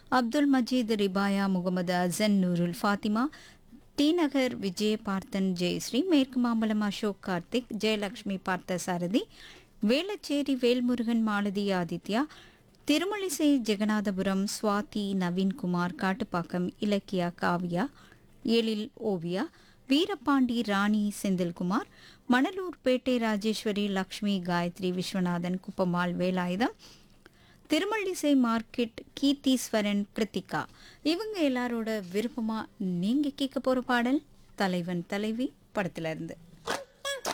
Abdul Majeed Rifaya Mohammed Hasan Noorul Fathima T Nagar Vijaya Parthan Jayashree மேற்கு Mambalam Ashok Karthik Jayalakshmi Parthasarathy Velachery Velmurugan Malathi Aditya Thirumalisai Jaganathapuram Swathi Naveenkumar Kattupakkam Ilakkiya Kavya Ezhil Oviya Veerapandi Rani Senthilkumar Manalurpettai Rajeswari Lakshmi Gayathri Viswanathan Kuppammal Velayudham Thirumalisai market Keertheeswaran Kiruthika இவங்க எல்லாரோட விருப்பமா நீங்க கேட்க போற பாடல் தலைவன் தலைவி படத்துல இருந்து